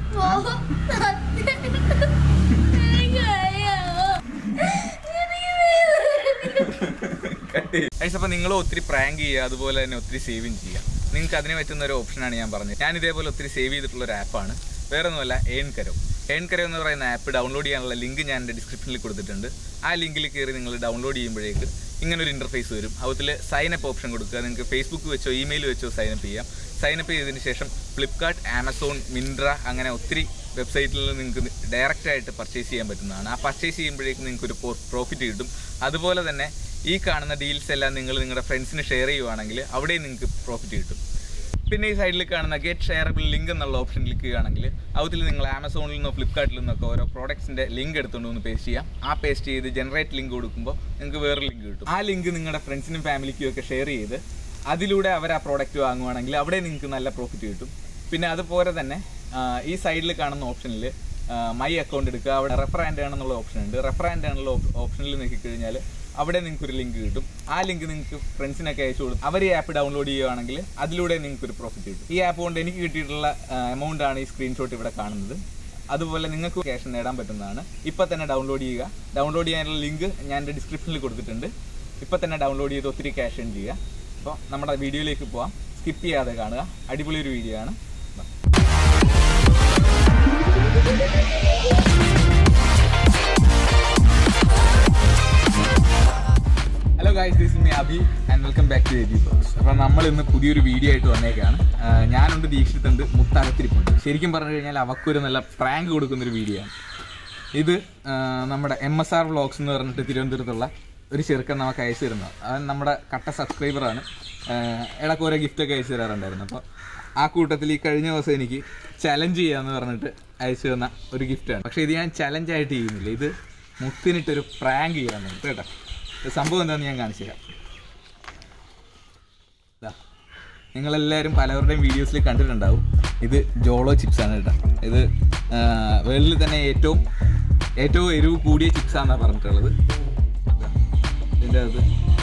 പോ. എനിക്ക് വയ്യ. എനിക്ക് വയ്യ. ഗൈസ് അപ്പോൾ നിങ്ങൾ ഒത്തിരി പ്രാങ്ക് ചെയ്യുക അതുപോലെ തന്നെ ഒത്തിരി സേവിങ് ചെയ്യുക നിങ്ങൾക്ക് അതിന് പറ്റുന്ന ഒരു ഓപ്ഷനാണ് ഞാൻ പറഞ്ഞത് ഞാൻ ഇതേപോലെ ഒത്തിരി സേവ് ചെയ്തിട്ടുള്ള ഒരു ആപ്പാണ് വേറെ ഒന്നുമല്ല ഏൺ കരോ ഏൺ കരോ എന്ന് പറയുന്ന ആപ്പ് ഡൗൺലോഡ് ചെയ്യാനുള്ള ലിങ്ക് ഞാൻ എൻ്റെ ഡിസ്ക്രിപ്ഷനിൽ കൊടുത്തിട്ടുണ്ട് ആ ലിങ്കിൽ കയറി നിങ്ങൾ ഡൗൺലോഡ് ചെയ്യുമ്പോഴേക്ക് ഇങ്ങനെ ഒരു ഇൻ്റർഫേസ് വരും അതിൽ സൈൻ അപ്പ് ഓപ്ഷൻ കൊടുക്കുക നിങ്ങൾക്ക് ഫേസ്ബുക്ക് വെച്ചോ ഇമെയിൽ വെച്ചോ സൈൻ അപ്പ് ചെയ്യാം സൈൻ അപ്പ് ചെയ്തതിന് ശേഷം ഫ്ലിപ്കാർട്ട് ആമസോൺ മിൻട്ര അങ്ങനെ ഒത്തിരി വെബ്സൈറ്റിൽ നിങ്ങൾക്ക് ഡയറക്റ്റ് ആയിട്ട് പർച്ചേസ് ചെയ്യാൻ പറ്റുന്നതാണ് ആ പർച്ചേസ് ചെയ്യുമ്പോഴേക്കും നിങ്ങൾക്ക് ഒരു പ്രോഫിറ്റ് കിട്ടും അതുപോലെ തന്നെ ഈ കാണുന്ന ഡീൽസ് എല്ലാം നിങ്ങൾ നിങ്ങളുടെ ഫ്രണ്ട്സിന് ഷെയർ ചെയ്യുവാണെങ്കിൽ അവിടെയും നിങ്ങൾക്ക് പ്രോഫിറ്റ് കിട്ടും പിന്നെ ഈ സൈഡിൽ കാണുന്ന ഗെറ്റ് ഷെയറബിൾ ലിങ്ക് എന്നുള്ള ഓപ്ഷൻ ക്ലിക്ക് ചെയ്യുകയാണെങ്കിൽ അതിൽ നിങ്ങൾ ആമസോണിൽ നിന്നോ ഫ്ലിപ്കാർട്ടിൽ നിന്നൊക്കെ ഓരോ പ്രോഡക്ട്സിൻ്റെ ലിങ്ക് എടുത്തുകൊണ്ട് വന്ന് പേസ്റ്റ് ചെയ്യാം ആ പേസ്റ്റ് ചെയ്ത് ജനറേറ്റ് ലിങ്ക് കൊടുക്കുമ്പോൾ നിങ്ങൾക്ക് വേറെ ലിങ്ക് കിട്ടും ആ ലിങ്ക് നിങ്ങളുടെ ഫ്രണ്ട്സിനും ഫാമിലിക്കും ഒക്കെ ഷെയർ ചെയ്ത് അതിലൂടെ അവർ ആ പ്രോഡക്റ്റ് വാങ്ങുവാണെങ്കിൽ അവിടെ നിങ്ങൾക്ക് നല്ല പ്രോഫിറ്റ് കിട്ടും പിന്നെ അതുപോലെ തന്നെ ആ, ഈ സൈഡിൽ കാണുന്ന ഓപ്ഷനിൽ മൈ അക്കൗണ്ട് എടുക്കുക അവിടെ റെഫർ ആൻഡ് എന്നുള്ള ഓപ്ഷൻ ഉണ്ട് റെഫർ ആൻഡ് എന്നുള്ള ഓപ്ഷനിൽ നോക്കിക്കഴിഞ്ഞാൽ അവിടെ നിങ്ങൾക്ക് ഒരു ലിങ്ക് കിട്ടും ആ ലിങ്ക് നിങ്ങൾക്ക് ഫ്രണ്ട്സിനൊക്കെ അയച്ചു കൊടുക്കും അവർ ഈ ആപ്പ് ഡൗൺലോഡ് ചെയ്യുകയാണെങ്കിൽ അതിലൂടെ നിങ്ങൾക്ക് ഒരു പ്രോഫിറ്റ് കിട്ടും ഈ ആപ്പ് കൊണ്ട് എനിക്ക് കിട്ടിയിട്ടുള്ള എമൗണ്ട് ആണ് ഈ സ്ക്രീൻഷോട്ട് ഇവിടെ കാണുന്നത് അതുപോലെ നിങ്ങൾക്ക് ക്യാഷ് നേടാൻ പറ്റുന്നതാണ് ഇപ്പം തന്നെ ഡൗൺലോഡ് ചെയ്യുക ഡൗൺലോഡ് ചെയ്യാനുള്ള ലിങ്ക് ഞാൻ എൻ്റെ ഡിസ്ക്രിപ്ഷനിൽ കൊടുത്തിട്ടുണ്ട് ഇപ്പം തന്നെ ഡൗൺലോഡ് ചെയ്ത് ഒത്തിരി ക്യാഷ് ഏൺ ചെയ്യുക അപ്പോൾ നമ്മുടെ വീഡിയോയിലേക്ക് പോവാം സ്കിപ്പ് ചെയ്യാതെ കാണുക അടിപൊളി ഒരു വീഡിയോ ആണ് Bye. Hello guys this me Abi and welcome back to AB box അപ്പോൾ നമ്മൾ ഇന്ന് പുതിയൊരു വീഡിയോ ആയിട്ട് വന്നേക്കാണ് ആഹ് ഞാനുണ്ട് ദീക്ഷിത്തുണ്ട് മുത്തകത്തിരിപ്പുണ്ട് ശരിക്കും പറഞ്ഞു കഴിഞ്ഞാൽ അവക്കൊരു നല്ല പ്രാങ്ക് കൊടുക്കുന്നൊരു വീഡിയോ ആണ് ഇത് ആഹ് നമ്മുടെ എം എസ് ആർ വ്ളോഗ്സ് എന്ന് പറഞ്ഞിട്ട് തിരുവനന്തപുരത്തുള്ള ഒരു ചെറുക്കൻ നമുക്ക് അയച്ചു തരുന്നത് അവൻ നമ്മുടെ കട്ട സബ്സ്ക്രൈബറാണ് ഇടയ്ക്ക് ഓരോ ഗിഫ്റ്റൊക്കെ അയച്ചു തരാറുണ്ടായിരുന്നു അപ്പോൾ ആ കൂട്ടത്തിൽ ഈ കഴിഞ്ഞ ദിവസം എനിക്ക് ചലഞ്ച് ചെയ്യാന്ന് പറഞ്ഞിട്ട് അയച്ചു തന്ന ഒരു ഗിഫ്റ്റാണ് പക്ഷേ ഇത് ഞാൻ ചലഞ്ചായിട്ട് ചെയ്യുന്നില്ല ഇത് മുത്തിനിട്ടൊരു പ്രാങ്ക് ചെയ്യാൻ വേണ്ടി കേട്ടോ ഇത് സംഭവം എന്താണെന്ന് ഞാൻ കാണിച്ചു തരാം ദാ, നിങ്ങളെല്ലാവരും പലവരുടെയും വീഡിയോസിൽ കണ്ടിട്ടുണ്ടാവും ഇത് ജോളോ ചിപ്സ് ആണ് കേട്ടോ ഇത് വേൾഡിൽ തന്നെ ഏറ്റവും ഏറ്റവും എരിവ് കൂടിയ ചിപ്സ് ആണെന്നാണ് പറഞ്ഞിട്ടുള്ളത് ദാ, ഇതിൻ്റെ അത്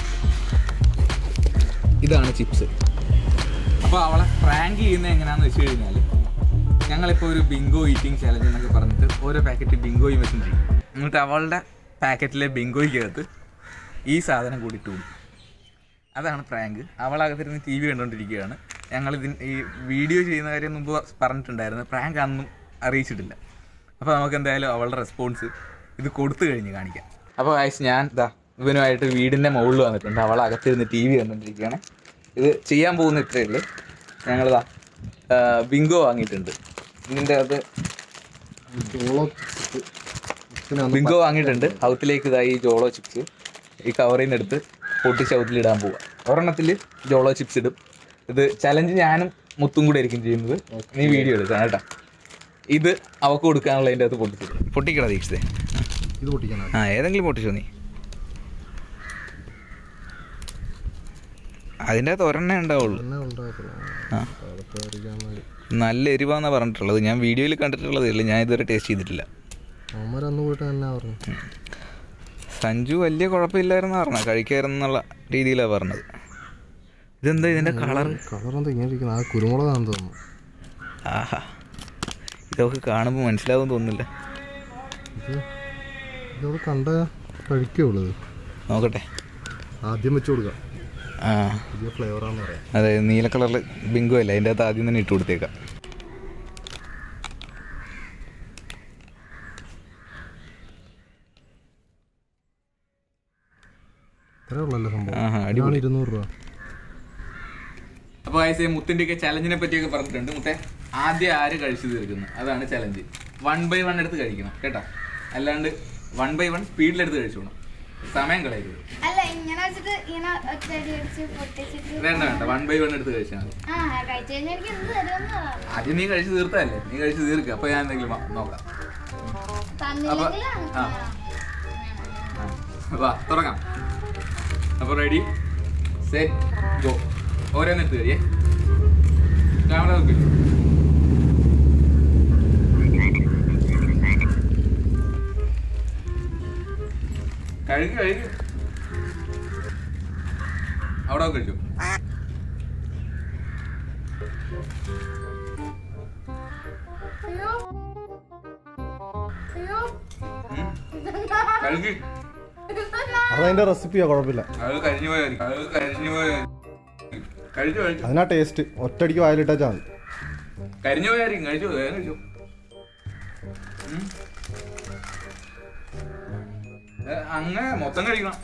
ഇതാണ് ചിപ്സ് അപ്പോൾ അവളെ പ്രാങ്ക് ചെയ്യുന്നത് എങ്ങനെയാണെന്ന് വെച്ച് കഴിഞ്ഞാൽ ഞങ്ങളിപ്പോൾ ഒരു ബിങ്കോ ഈറ്റിംഗ് ചലഞ്ച് എന്നൊക്കെ പറഞ്ഞിട്ട് ഓരോ പാക്കറ്റ് ബിങ്കോയും വെച്ചും ചെയ്യും എന്നിട്ട് അവളുടെ പാക്കറ്റിലെ ബിങ്കോയ്ക്കകത്ത് ഈ സാധനം കൂടി ഇട്ടു കൊടുക്കും അതാണ് പ്രാങ്ക് അവളകത്തിരുന്ന് ടി വി കണ്ടുകൊണ്ടിരിക്കുകയാണ് ഞങ്ങൾ ഇതിന് ഈ വീഡിയോ ചെയ്യുന്ന കാര്യം മുമ്പ് പറഞ്ഞിട്ടുണ്ടായിരുന്നു പ്രാങ്ക് അന്നും അറിയിച്ചിട്ടില്ല അപ്പോൾ നമുക്ക് എന്തായാലും അവളുടെ റെസ്പോൺസ് ഇത് കൊടുത്തു കഴിഞ്ഞ് കാണിക്കാം അപ്പോൾ ആയിസ് ഞാൻ ഇതാ ഇവനുമായിട്ട് വീടിൻ്റെ മുകളിൽ വന്നിട്ടുണ്ട് അവൾ അകത്തിരുന്ന് ടി വി കണ്ടുകൊണ്ടിരിക്കുകയാണ് ഇത് ചെയ്യാൻ പോകുന്ന ഇത്രയേ ഉള്ളൂ ഞങ്ങളിതാ ബിങ്കോ വാങ്ങിയിട്ടുണ്ട് ഇതിൻ്റെ അത് ബിങ്കോ വാങ്ങിയിട്ടുണ്ട് ഔത്തിലേക്ക് ഇതായി ജോളോ ചിപ്സ് ഈ കവറിൽ നിന്ന് എടുത്ത് പൊട്ടിച്ച് ഔത്തിലിടാൻ പോവുക ഒരെണ്ണത്തിൽ ജോളോ ചിപ്സ് ഇടും ഇത് ചലഞ്ച് ഞാനും മുത്തും കൂടെ ആയിരിക്കും ചെയ്യുന്നത് നീ വീഡിയോ എടുക്കണം കേട്ടോ ഇത് അവക്ക് കൊടുക്കാനുള്ള അതിൻ്റെ അകത്ത് പൊട്ടിച്ചിടും പൊട്ടിക്കടാ ദീക്ഷിതേ ഇത് പൊട്ടിക്കണം ആ ഏതെങ്കിലും പൊട്ടിച്ചോ നീ അതിൻ്റെ അകത്ത് ഒരെണ്ണേ ഉണ്ടാവുള്ളൂ എന്നെ ഉണ്ടാക്കണോ ആ എളുപ്പമായിരിക്കാൻ വേണ്ടി നല്ല എരിവാന്നാണ് പറഞ്ഞിട്ടുള്ളത് ഞാൻ വീഡിയോയിൽ കണ്ടിട്ടുള്ളതേ ഉള്ളൂ ഞാൻ ഇതുവരെ ടേസ്റ്റ് ചെയ്തിട്ടില്ല അവന്മാരന്ന് പോയിട്ട് തന്നെ പറഞ്ഞു സഞ്ജു വലിയ കുഴപ്പമില്ലായിരുന്നു പറഞ്ഞ കഴിക്കായിരുന്നുള്ള രീതിയിലാണ് പറഞ്ഞത് ഇതെന്താ ഇതിൻ്റെ കളർ കളർ എന്താ ഇങ്ങനെ ഇരിക്കുന്നത് ആ കുരുമുളകാണെന്ന് തോന്നുന്നു ആഹാ ഇതൊക്കെ കാണുമ്പോൾ മനസ്സിലാവും തോന്നുന്നില്ല ഇത് ഇതോടെ കണ്ട കഴിക്കുള്ളൂ ഇത് നോക്കട്ടെ ആദ്യം വെച്ച് കൊടുക്കാം ആ പുതിയ ഫ്ലേവറാന്ന് പറയാം അതെ നീല കളറിൽ ബിങ്കോ അല്ല അതിൻ്റെ അകത്ത് ആദ്യം തന്നെ ഇട്ട് കൊടുത്തേക്കാം ഇത്രേ ഉള്ളല്ലോ സംഭവം ആഹാ ഇതാണ് അടിപൊളി ഇരുന്നൂറ് രൂപ അപ്പോൾ ആയിസേ മുത്തിൻ്റെ ഒക്കെ ചലഞ്ചിനെ പറ്റിയൊക്കെ പറഞ്ഞിട്ടുണ്ട് മുത്തേ ആദ്യം ആര് കഴിച്ചു തീർക്കുന്നു അതാണ് ചലഞ്ച് വൺ ബൈ വൺ എടുത്ത് കഴിക്കണം കേട്ടോ അല്ലാണ്ട് വൺ ബൈ വൺ സ്പീഡിലെടുത്ത് കഴിച്ചോണം സമയം കളയരുത് അല്ല ഇങ്ങനെ വെച്ചിട്ട് ഇങ്ങനെ ഒറ്റയടി അടിച്ച് പൊട്ടിച്ചിട്ട് വേണ്ട വേണ്ട വൺ ബൈ വൺ എടുത്ത് കഴിച്ചാൽ മതി ആ കഴിച്ചു കഴിഞ്ഞാൽ എനിക്ക് എന്ത് തരുമെന്ന് ആദ്യം നീ കഴിച്ച് തീർത്തല്ലേ നീ കഴിച്ച് തീർക്കുക അപ്പോൾ ഞാൻ എന്തെങ്കിലും മ- നോക്കാം തന്നില്ലെങ്കിലാണ് ആ. ആ. വാ തുടങ്ങാം അപ്പോൾ റെഡി സെറ്റ് ഗോ ഓരോന്നെടുത്ത് കഴിയേ ക്യാമറ നോക്കി കഴുകി കഴുകി അവിടെ കഴിച്ചു അയ്യോ ഉം. കഴിക്ക് അതതിന്റെ റെസിപ്പിയാ കുഴപ്പമില്ല അത് കരിഞ്ഞു പോയായിരിക്കും അത് കരിഞ്ഞു പോയായിരിക്കും കഴിച്ചു കഴിച്ചു അതിനാ ടേസ്റ്റ് ഒറ്റടിക്ക് വായിലിട്ടാ മതി കരിഞ്ഞു പോയായിരിക്കും കഴിച്ചു വേഗം കഴിച്ചു ഉം. ഏ, അങ്ങനെ മൊത്തം കഴിക്കണം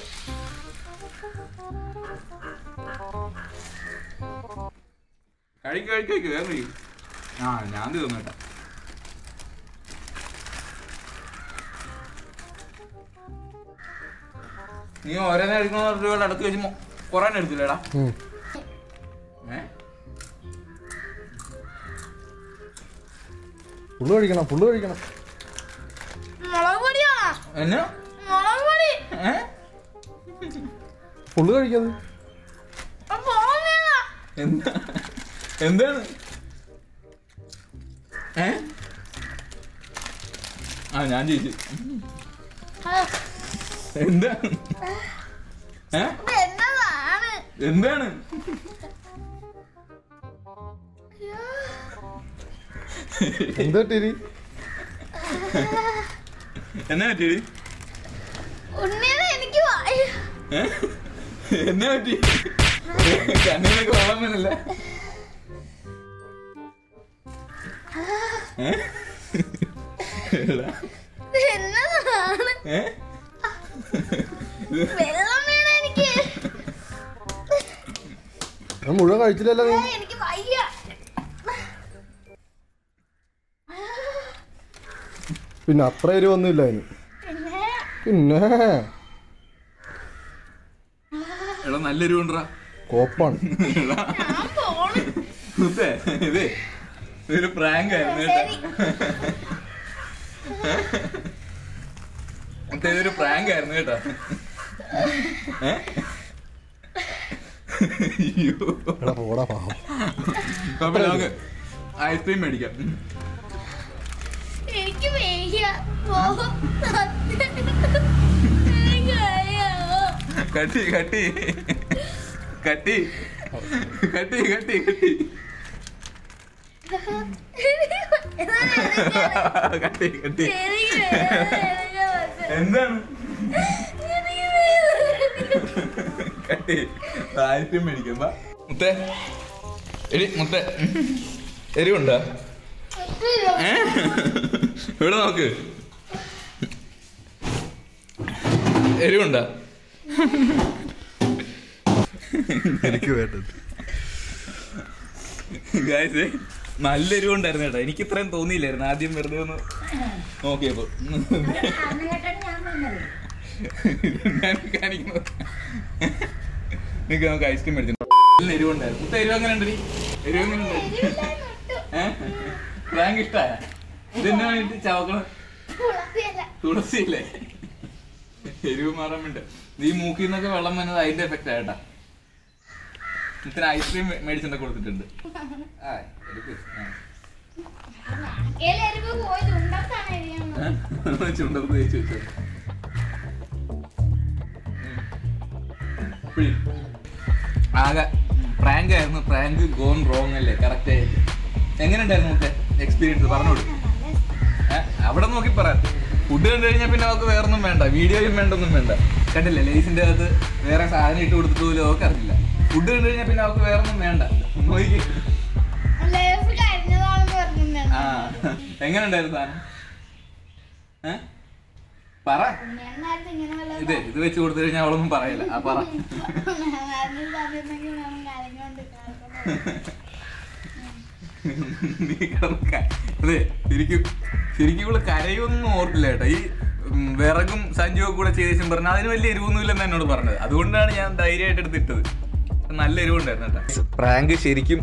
കഴിക്ക് കഴിക്ക് കഴിക്ക് വേഗം കഴിക്കും ആ ഞാൻ തീർന്നു കേട്ടോ നീ ഓരോന്നെ എടുക്കുന്ന രൂപയുടെ അടുത്ത് വെച്ച് കൊറേ എടുത്തില്ലേടാ ഉം. ഏ ഫുള്ള് കഴിക്കണം ഫുള്ള് കഴിക്കണം മുളക് പൊടിയാണോ എന്നാ മുളക് പൊടി ഏ ഫുള്ള് കഴിക്കാത് അപ്പൊ ഓമേതാ? എന്താ എന്താണ് ഏ ആ ഞാൻ ചോദിച്ചു ആ, എന്താണ് ഏ ഇത് എന്നതാണ് എന്താണ് അയ്യോ. എന്താ ടീരി എന്നാ പറ്റി ഉണ്ണിയത് എനിക്ക് വായ ഏ എന്നാ പറ്റി കണ്ണിനൊക്കെ വെള്ളം വേണല്ല ഏ എടാ, ഇത് എന്നതാണ് ഏ വെള്ളം വേണം എനിക്ക് അത് മുഴുവൻ കഴിച്ചില്ലല്ലോ നീ ഏ, എനിക്ക് വയ്യ പിന്നെ അത്ര എരിവൊന്നുമില്ല അതിന് പിന്നെ പിന്നെ എടാ നല്ലൊരു കൊണ്ടുറാ കോപ്പാണ് ഞാൻ പോണ് മുത്തേ, ഇതേ ഇതൊരു പ്രാങ്ക് ആയിരുന്നു ശരി കേട്ടോ മുത്തേ, ഇതൊരു പ്രാങ്ക് ആയിരുന്നു കേട്ടോ ഏ? അയ്യോ എടാ പോടാ പാവം അപ്പൊ നമുക്ക് ഐസ്ക്രീം മേടിക്കാം ഉം. എനിക്ക് വയ്യ പോ എനിക്ക് വയ്യ കട്ടി കട്ടി കട്ടി കട്ടി കട്ടി കട്ടി കട്ടി കട്ടി എന്താണ് കട്ടി ഐസ്ക്രീം മേടിക്കാം വാ. മുത്തേ എടി മുത്തേ എരിവുണ്ടോ ഏ? ഇവിടെ നോക്ക് എരിവുണ്ടോ എനിക്ക് വേണ്ടത് ഗായ്സ് നല്ല എരിവുണ്ടായിരുന്നു കേട്ടോ എനിക്ക് ഇത്രയും തോന്നിയില്ലായിരുന്നു ആദ്യം വെറുതെ ഒന്ന് നോക്കിയപ്പോ ഞാൻ കാണിക്കുന്നത് നിനക്ക് നമുക്ക് ഐസ്ക്രീം മേടിച്ചു നല്ല എരിവുണ്ടായിരുന്നു മുത്ത എരിവ് എങ്ങനെ ഉണ്ട് എരിവ് എങ്ങനെ ഉണ്ട് ഏഹ് പ്രാങ്ക് ഇഷ്ടായ ഇതിന് വേണ്ടിട്ട് ചവക്കണം തുളസിയില്ലേ എരിവ് മാറാൻ വേണ്ടി ഈ മൂക്കിൽ നിന്നൊക്കെ വെള്ളം വന്നത് അതിന്റെ എഫക്റ്റ് ആയിട്ടാ ഇത്ര ഐസ്ക്രീം മേടിച്ചിട്ട് കൊടുത്തിട്ടുണ്ട് ആ, എടുക്ക്. ആ. പോയത് ഉണ്ടാക്കാണ് എരിയുന്നത് ഏ? ചുണ്ടത്ത് തേച്ച് വെച്ചു ഉം. ആകെ പ്രാങ്ക് ആയിരുന്നു പ്രാങ്ക് ഗോൺ റോങ് അല്ലേ കറക്റ്റ് ആയിട്ട് എങ്ങനെ ഉണ്ടായിരുന്നു മറ്റേ എക്സ്പീരിയൻസ് പറഞ്ഞോളൂ ഏ? അവിടെ നോക്കി പറ ഫുഡ് കണ്ടു കഴിഞ്ഞാൽ പിന്നെ അവർക്ക് വേറൊന്നും വേണ്ട വീഡിയോയും വേണ്ട ഒന്നും വേണ്ട കണ്ടില്ലേ ലേസിന്റെ അകത്ത് വേറെ സാധനം ഇട്ട് കൊടുത്തിട്ട് പോലും അവർക്ക് അറിയില്ല ഫുഡ് കണ്ടു കഴിഞ്ഞാൽ പിന്നെ അവർക്ക് വേറൊന്നും വേണ്ട നോക്കി ലേസ് കരിഞ്ഞതാണെന്ന് പറഞ്ഞിട്ടുണ്ടായിരുന്നു ആ എങ്ങനെ ഉണ്ടായിരുന്നു സാധനം ഏ? പറ ഉണ്ണിയണ്ണായിരുന്നു ഇങ്ങനെ വല്ലതും ഇത് ഇത് വെച്ച് കൊടുത്തു കഴിഞ്ഞാൽ അവളൊന്നും പറയില്ല ആ പറ ഞാനായിരുന്നു പറഞ്ഞിരുന്നെങ്കിൽ ഞാൻ കരഞ്ഞോണ്ട് കിടക്കുന്നത്. നീ കിടക്ക അതെ ശരിക്കും ശരിക്കും ഇവള് കരയൊന്നും ഓർത്തില്ല കേട്ടോ ഈ ഉം, വിറകും സഞ്ജുവും കൂടെ ചെയ്ത ശേഷം പറഞ്ഞു അതിന് വലിയ എരിവൊന്നുമില്ലെന്ന് എന്നോട് പറഞ്ഞത് അതുകൊണ്ടാണ് ഞാൻ ധൈര്യമായിട്ട് എടുത്തിട്ടത് നല്ല എരിവുണ്ടായിരുന്നു കേട്ടോ പ്രാങ്ക് ശരിക്കും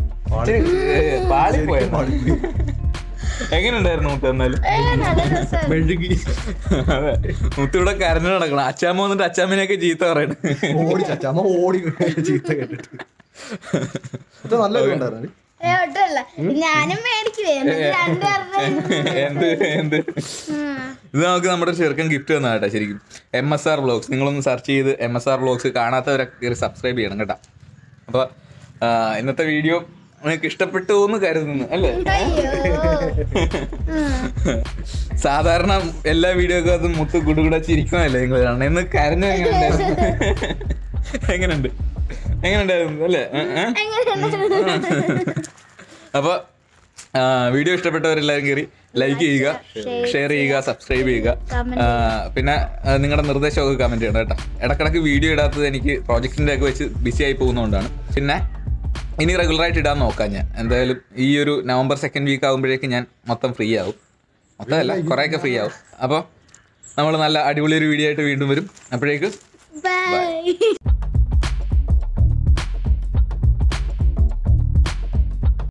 എങ്ങനെ ഉണ്ടായിരുന്നു മുത്ത എന്നാലും ഏ, നല്ല രസമായിരുന്നു. മെഴുകി അതെ മുത്ത ഇവിടെ കരഞ്ഞു നടക്കണം അച്ചാമ്മ വന്നിട്ട് അച്ചാമ്മനെയൊക്കെ ചീത്ത പറയണ ഓടി ചമ്മ ഓടി ചീത്ത കേട്ടിട്ട് ഇത് നല്ല എരിവുണ്ടായിരുന്നു ഏ, ഒട്ടുമല്ല. ഞാനും മേടിക്കുവേ എന്നിട്ട് രണ്ടുപേരുടെ എന്ത് എന്ത് ഇത് നമുക്ക് നമ്മുടെ ചെറുക്കൻ ഗിഫ്റ്റ് തന്നാ കേട്ടോ ശരിക്കും എം എസ് ആർ വ്ളോഗ്സ് നിങ്ങളൊന്ന് സെർച്ച് ചെയ്ത് എം എസ് ആർ വ്ളോഗ്സ് കാണാത്തവരൊക്കെ കയറി സബ്സ്ക്രൈബ് ചെയ്യണം കേട്ടോ അപ്പോൾ ഇന്നത്തെ വീഡിയോ നിങ്ങൾക്ക് ഇഷ്ടപ്പെട്ടു എന്ന് കരുതുന്നു അല്ലേ അയ്യോ സാധാരണ എല്ലാ വീഡിയോക്കും അത് മുത്ത് കുടുകൂടെ ചിരിക്കുന്നതല്ലേ നിങ്ങൾ കാണണം ഇന്ന് കരഞ്ഞ എങ്ങനെയുണ്ടായിരുന്നു എങ്ങനെയുണ്ട് എങ്ങനെയുണ്ടായിരുന്നു അല്ലേ ഏ, ഏ? അപ്പോൾ വീഡിയോ ഇഷ്ടപ്പെട്ടവരെല്ലാവരും കയറി ലൈക്ക് ചെയ്യുക ഷെയർ ചെയ്യുക സബ്സ്ക്രൈബ് ചെയ്യുക ആ, പിന്നെ ആ, നിങ്ങളുടെ നിർദ്ദേശമൊക്കെ കമൻറ്റ് ചെയ്യണം കേട്ടോ ഇടക്കിടക്ക് വീഡിയോ ഇടാത്തത് എനിക്ക് പ്രോജക്റ്റിൻ്റെ ഒക്കെ വെച്ച് ബിസി ആയി പോകുന്നതുകൊണ്ടാണ് പിന്നെ ഇനി റെഗുലറായിട്ട് ഇടാൻ നോക്കാം ഞാൻ എന്തായാലും ഈ ഒരു നവംബർ സെക്കൻഡ് വീക്ക് ആകുമ്പോഴേക്കും ഞാൻ മൊത്തം ഫ്രീ ആവും മൊത്തമല്ല കുറേയൊക്കെ ഫ്രീ ആവും അപ്പോൾ നമ്മൾ നല്ല അടിപൊളി ഒരു വീഡിയോ ആയിട്ട് വീണ്ടും വരും അപ്പോഴേക്കും ബൈ